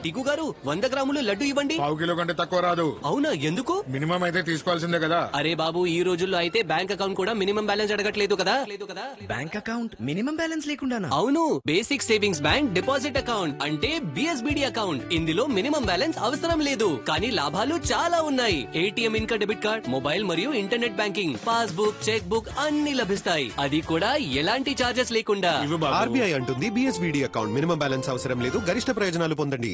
టికు గారు వంద గ్రాములు లడ్డు ఇవ్వండి పావు కిలో కంటే తక్కువ రాదు అవునా ఎందుకు మినిమం అయితే తీసుకోవాల్సిందే కదా అరే బాబు ఈ రోజుల్లో అయితే బ్యాంక్ అకౌంట్ కూడా మినిమం బ్యాలెన్స్ అడగట్లేదు కదా లేదు కదా బ్యాంక్ అకౌంట్ మినిమం బ్యాలెన్స్ లేకుండానా అవును basic savings bank deposit account అంటే బిఎస్బిడి అకౌంట్ ఇందులో మినిమం బ్యాలెన్స్ అవసరం లేదు కానీ లాభాలు చాలా ఉన్నాయి ఏటీఎం ఇంకా డెబిట్ కార్డ్ మొబైల్ మరియు internet banking passbook cheque book అన్ని లభిస్తాయి అది కూడా ఎలాంటి చార్జెస్ లేకుండా ఇవి బాబు ఆర్బీఐ అంటుంది బిఎస్బిడి అకౌంట్ మినిమం బ్యాలెన్స్ అవసరం లేదు గరిష్ట ప్రయోజనాలు పొందండి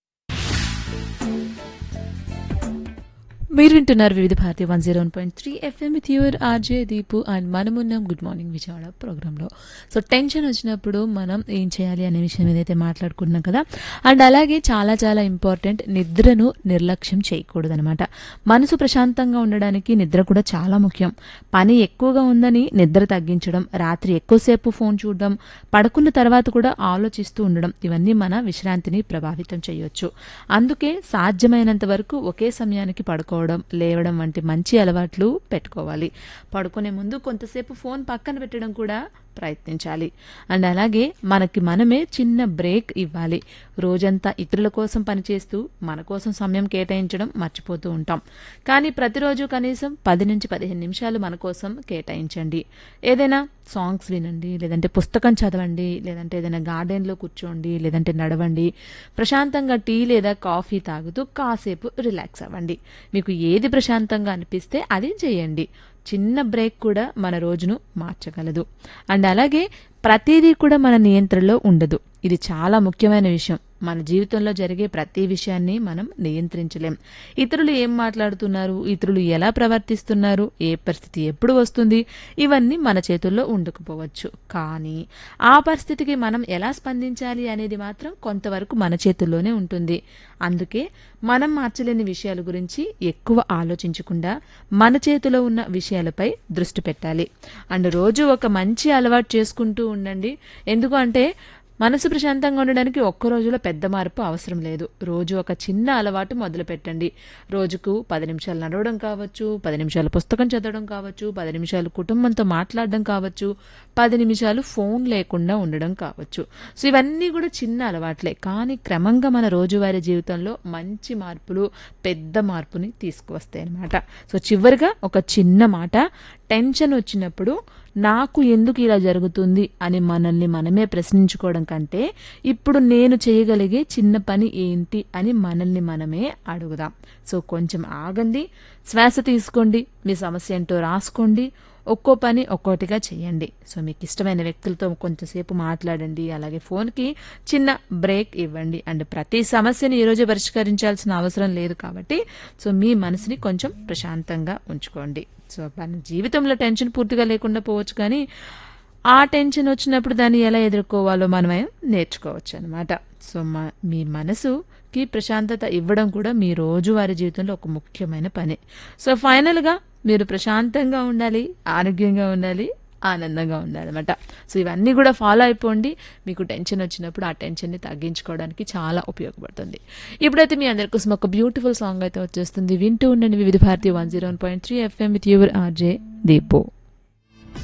మీరు వింటున్నారు వివిధ Bharati one zero one point three FM with your RJ Deepu and మనమున్నాం గుడ్ మార్నింగ్ విజయవాడ ప్రోగ్రాంలో సో టెన్షన్ వచ్చినప్పుడు మనం ఏం చేయాలి అనే విషయం ఏదైతే మాట్లాడుకుంటున్నాం కదా అండ్ అలాగే చాలా చాలా ఇంపార్టెంట్ నిద్రను నిర్లక్ష్యం చేయకూడదు అనమాట మనసు ప్రశాంతంగా ఉండడానికి నిద్ర కూడా చాలా ముఖ్యం పని ఎక్కువగా ఉందని నిద్ర తగ్గించడం రాత్రి ఎక్కువసేపు ఫోన్ చూడడం పడుకున్న తర్వాత కూడా ఆలోచిస్తూ ఉండడం ఇవన్నీ మన విశ్రాంతిని ప్రభావితం చేయొచ్చు అందుకే సాధ్యమైనంత వరకు ఒకే సమయానికి పడుకోవడం లేవడం వంటి మంచి అలవాట్లు పెట్టుకోవాలి పడుకునే ముందు కొంతసేపు ఫోన్ పక్కన పెట్టడం కూడా ప్రయత్నించాలి అండ్ అలాగే మనకి మనమే చిన్న బ్రేక్ ఇవ్వాలి రోజంతా ఇతరుల కోసం పనిచేస్తూ మన కోసం సమయం కేటాయించడం మర్చిపోతూ ఉంటాం కానీ ప్రతిరోజు కనీసం పది నుంచి పదిహేను నిమిషాలు మన కోసం కేటాయించండి ఏదైనా సాంగ్స్ వినండి లేదంటే పుస్తకం చదవండి లేదంటే ఏదైనా గార్డెన్లో కూర్చోండి లేదంటే నడవండి ప్రశాంతంగా టీ లేదా కాఫీ తాగుతూ కాసేపు రిలాక్స్ అవ్వండి మీకు ఏది ప్రశాంతంగా అనిపిస్తే అది చేయండి చిన్న బ్రేక్ కూడా మన రోజును మార్చగలదు అండ్ అలాగే ప్రతిదీ కూడా మన నియంత్రణలో ఉండదు ఇది చాలా ముఖ్యమైన విషయం మన జీవితంలో జరిగే ప్రతి విషయాన్ని మనం నియంత్రించలేం ఇతరులు ఏం మాట్లాడుతున్నారు ఇతరులు ఎలా ప్రవర్తిస్తున్నారు ఏ పరిస్థితి ఎప్పుడు వస్తుంది ఇవన్నీ మన చేతుల్లో ఉండకపోవచ్చు కానీ ఆ పరిస్థితికి మనం ఎలా స్పందించాలి అనేది మాత్రం కొంతవరకు మన చేతుల్లోనే ఉంటుంది అందుకే మనం మార్చలేని విషయాల గురించి ఎక్కువ ఆలోచించకుండా మన చేతిలో ఉన్న విషయాలపై దృష్టి పెట్టాలి అండ్ రోజు ఒక మంచి అలవాటు చేసుకుంటూ ఉండండి ఎందుకు అంటే మనసు ప్రశాంతంగా ఉండడానికి ఒక్క రోజులో పెద్ద మార్పు అవసరం లేదు రోజు ఒక చిన్న అలవాటు మొదలు పెట్టండి రోజుకు పది నిమిషాలు నడవడం కావచ్చు పది నిమిషాలు పుస్తకం చదవడం కావచ్చు పది నిమిషాలు కుటుంబంతో మాట్లాడడం కావచ్చు పది నిమిషాలు ఫోన్ లేకుండా ఉండడం కావచ్చు సో ఇవన్నీ కూడా చిన్న అలవాట్లే కానీ క్రమంగా మన రోజువారీ జీవితంలో మంచి మార్పులు పెద్ద మార్పుని తీసుకువస్తాయి అన్నమాట సో చివరిగా ఒక చిన్న మాట టెన్షన్ వచ్చినప్పుడు నాకు ఎందుకు ఇలా జరుగుతుంది అని మనల్ని మనమే ప్రశ్నించుకోవడం కంటే ఇప్పుడు నేను చేయగలిగే చిన్న పని ఏంటి అని మనల్ని మనమే అడుగుదాం సో కొంచెం ఆగండి శ్వాస తీసుకోండి మీ సమస్య ఏంటో రాసుకోండి ఒక్కో పని ఒక్కోటిగా చేయండి సో మీకు ఇష్టమైన వ్యక్తులతో కొంచెంసేపు మాట్లాడండి అలాగే ఫోన్కి చిన్న బ్రేక్ ఇవ్వండి అండ్ ప్రతి సమస్యని ఈరోజే పరిష్కరించాల్సిన అవసరం లేదు కాబట్టి సో మీ మనసుని కొంచెం ప్రశాంతంగా ఉంచుకోండి సో మన జీవితంలో టెన్షన్ పూర్తిగా లేకుండా పోవచ్చు కానీ ఆ టెన్షన్ వచ్చినప్పుడు దాన్ని ఎలా ఎదుర్కోవాలో మనమే నేర్చుకోవచ్చు అనమాట సో మా మీ మనసుకి ప్రశాంతత ఇవ్వడం కూడా మీ రోజువారీ జీవితంలో ఒక ముఖ్యమైన పని సో ఫైనల్గా మీరు ప్రశాంతంగా ఉండాలి ఆరోగ్యంగా ఉండాలి ఆనందంగా ఉండాలన్నమాట సో ఇవన్నీ కూడా ఫాలో అయిపోండి మీకు టెన్షన్ వచ్చినప్పుడు ఆ టెన్షన్ని తగ్గించుకోవడానికి చాలా ఉపయోగపడుతుంది ఇప్పుడైతే మీ అందరి కోసం ఒక బ్యూటిఫుల్ సాంగ్ అయితే వచ్చేస్తుంది వింటూ ఉండండి Vividh Bharati one zero one point three FM with your RJ దీపో